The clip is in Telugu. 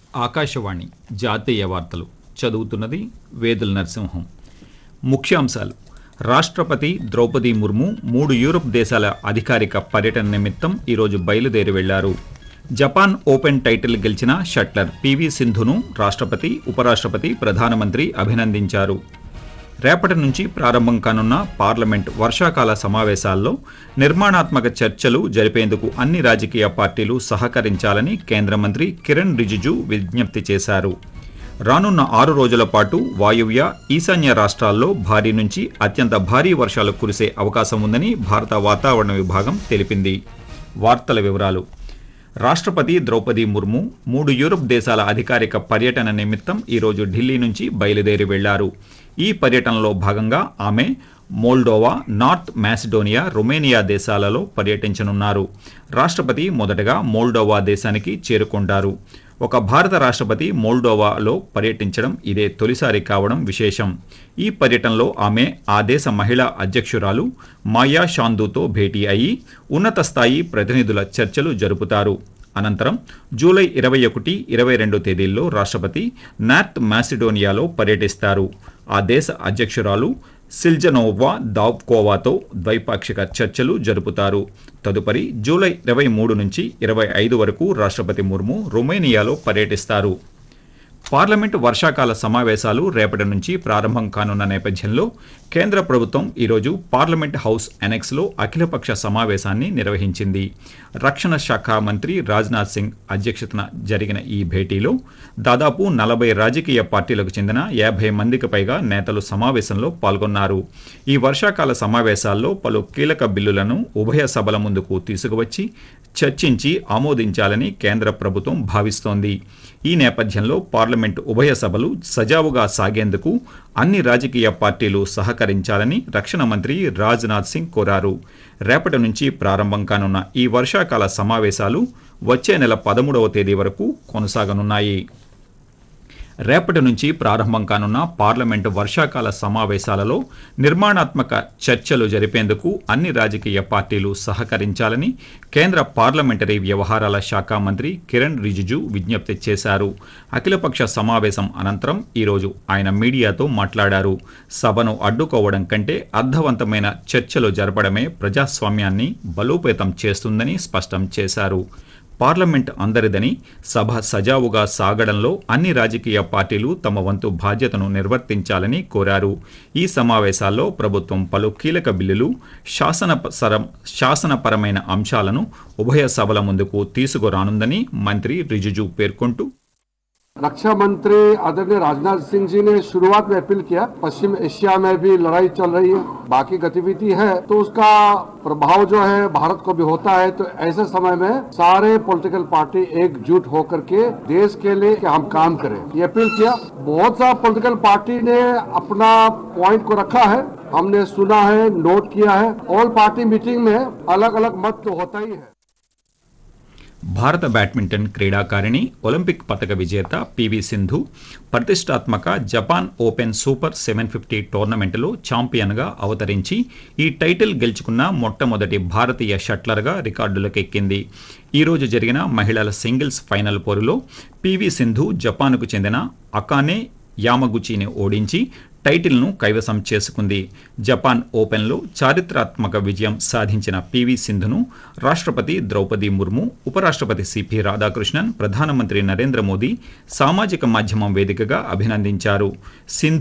ఆకాశవాణి జాతీయ వార్తలు చదువుతున్నది వేదుల నరసింహం ముఖ్యాంశాలు రాష్ట్రపతి ద్రౌపది ముర్ము మూడు యూరప్ దేశాల అధికారిక పర్యటన నిమిత్తం ఈరోజు బయలుదేరి వెళ్లారు జపాన్ ఓపెన్ టైటిల్ గెలిచిన షట్లర్ పివి సింధును రాష్ట్రపతి ఉపరాష్ట్రపతి ప్రధానమంత్రి అభినందించారు రేపటి నుంచి ప్రారంభం కానున్న పార్లమెంట్ వర్షాకాల సమావేశాల్లో నిర్మాణాత్మక చర్చలు జరిపేందుకు అన్ని రాజకీయ పార్టీలు సహకరించాలని కేంద్ర మంత్రి కిరణ్ రిజిజు విజ్ఞప్తి చేశారు రానున్న ఆరు రోజుల పాటు వాయువ్య ఈశాన్య రాష్ట్రాల్లో భారీ నుంచి అత్యంత భారీ వర్షాలు కురిసే అవకాశం ఉందని భారత వాతావరణ విభాగం తెలిపింది వార్తల వివరాలు రాష్ట్రపతి ద్రౌపది ముర్ము మూడు యూరప్ దేశాల అధికారిక పర్యటన నిమిత్తం ఈరోజు ఢిల్లీ నుంచి బయలుదేరి వెళ్లారు ఈ పర్యటనలో భాగంగా ఆమె మోల్డోవా నార్త్ మాసిడోనియా రొమేనియా దేశాలలో పర్యటించనున్నారు రాష్ట్రపతి మొదటగా మోల్డోవా దేశానికి చేరుకుంటారు ఒక భారత రాష్ట్రపతి మోల్డోవాలో పర్యటించడం ఇదే తొలిసారి కావడం విశేషం ఈ పర్యటనలో ఆమె ఆ దేశ మహిళా అధ్యక్షురాలు మాయా షాందుతో భేటీ అయి ఉన్నత స్థాయి ప్రతినిధుల చర్చలు జరుపుతారు అనంతరం జూలై ఇరవై ఒకటి ఇరవై రెండు తేదీల్లో రాష్ట్రపతి నార్త్ మాసిడోనియాలో పర్యటిస్తారు ఆ దేశ అధ్యక్షురాలు సిల్జనోవా దావ్కోవాతో ద్వైపాక్షిక చర్చలు జరుపుతారు తదుపరి జూలై ఇరవై మూడు నుంచి ఇరవై ఐదు వరకు రాష్ట్రపతి ముర్ము రొమేనియాలో పర్యటిస్తారు పార్లమెంటు వర్షాకాల సమావేశాలు రేపటి నుంచి ప్రారంభం కానున్న నేపథ్యంలో కేంద్ర ప్రభుత్వం ఈరోజు పార్లమెంట్ హౌస్ ఎనెక్స్లో అఖిలపక్ష సమావేశాన్ని నిర్వహించింది రక్షణ శాఖ మంత్రి రాజ్నాథ్ సింగ్ అధ్యక్షతన జరిగిన ఈ భేటీలో దాదాపు నలభై రాజకీయ పార్టీలకు చెందిన యాభై మందికి పైగా నేతలు సమావేశంలో పాల్గొన్నారు ఈ వర్షాకాల సమావేశాల్లో పలు కీలక బిల్లులను ఉభయ సభల ముందుకు తీసుకువచ్చి చర్చించి ఆమోదించాలని కేంద్ర ప్రభుత్వం భావిస్తోంది ఈ నేపథ్యంలో పార్లమెంటు ఉభయ సభలు సజావుగా సాగేందుకు అన్ని రాజకీయ పార్టీలు సహకరించాలని రక్షణ మంత్రి రాజ్నాథ్ సింగ్ కోరారు రేపటి నుంచి ప్రారంభం కానున్న ఈ వర్షాకాల సమావేశాలు వచ్చే నెల పదమూడవ తేదీ వరకు కొనసాగనున్నాయి రేపటి నుంచి ప్రారంభం కానున్న పార్లమెంటు వర్షాకాల సమావేశాలలో నిర్మాణాత్మక చర్చలు జరిపేందుకు అన్ని రాజకీయ పార్టీలు సహకరించాలని కేంద్ర పార్లమెంటరీ వ్యవహారాల శాఖ మంత్రి కిరణ్ రిజిజు విజ్ఞప్తి చేశారు అఖిలపక్ష సమావేశం అనంతరం ఈరోజు ఆయన మీడియాతో మాట్లాడారు సభను అడ్డుకోవడం కంటే అర్థవంతమైన చర్చలు జరపడమే ప్రజాస్వామ్యాన్ని బలోపేతం చేస్తుందని స్పష్టం చేశారు పార్లమెంట్ అందరిదని సభ సజావుగా సాగడంలో అన్ని రాజకీయ పార్టీలు తమ వంతు బాధ్యతను నిర్వర్తించాలని కోరారు ఈ సమావేశాల్లో ప్రభుత్వం పలు కీలక బిల్లులు శాసన శాసనపరమైన అంశాలను ఉభయ సభల ముందుకు తీసుకురానుందని మంత్రి రిజిజు పేర్కొంటూ रक्षा मंत्री आदरणीय राजनाथ सिंह जी ने शुरुआत में अपील किया पश्चिम एशिया में भी लड़ाई चल रही है बाकी गतिविधि है तो उसका प्रभाव जो है भारत को भी होता है तो ऐसे समय में सारे पॉलिटिकल पार्टी एकजुट होकर के देश के लिए कि हम काम करें ये अपील किया बहुत सा पॉलिटिकल पार्टी ने अपना पॉइंट को रखा है हमने सुना है नोट किया है ऑल पार्टी मीटिंग में अलग अलग मत तो होता ही है భారత బ్యాడ్మింటన్ క్రీడాకారిణి ఒలింపిక్ పతక విజేత పివి సింధు ప్రతిష్టాత్మక Japan open super seven fifty టోర్నమెంటులో ఛాంపియన్గా అవతరించి ఈ టైటిల్ గెలుచుకున్న మొట్టమొదటి భారతీయ షట్లర్గా రికార్డులకెక్కింది ఈ రోజు జరిగిన మహిళల సింగిల్స్ ఫైనల్ పోరులో పివి సింధు జపాన్కు చెందిన అకానే యామగుచిని ఓడించి టైటిల్ను కైవసం చేసుకుంది జపాన్ ఓపెన్లో చారిత్రాత్మక విజయం సాధించిన పివి సింధును రాష్ట్రపతి ద్రౌపది ముర్ము ఉపరాష్ట్రపతి సిపి రాధాకృష్ణన్ ప్రధానమంత్రి నరేంద్ర మోదీ సామాజిక మాధ్యమం వేదికగా అభినందించారు సింధు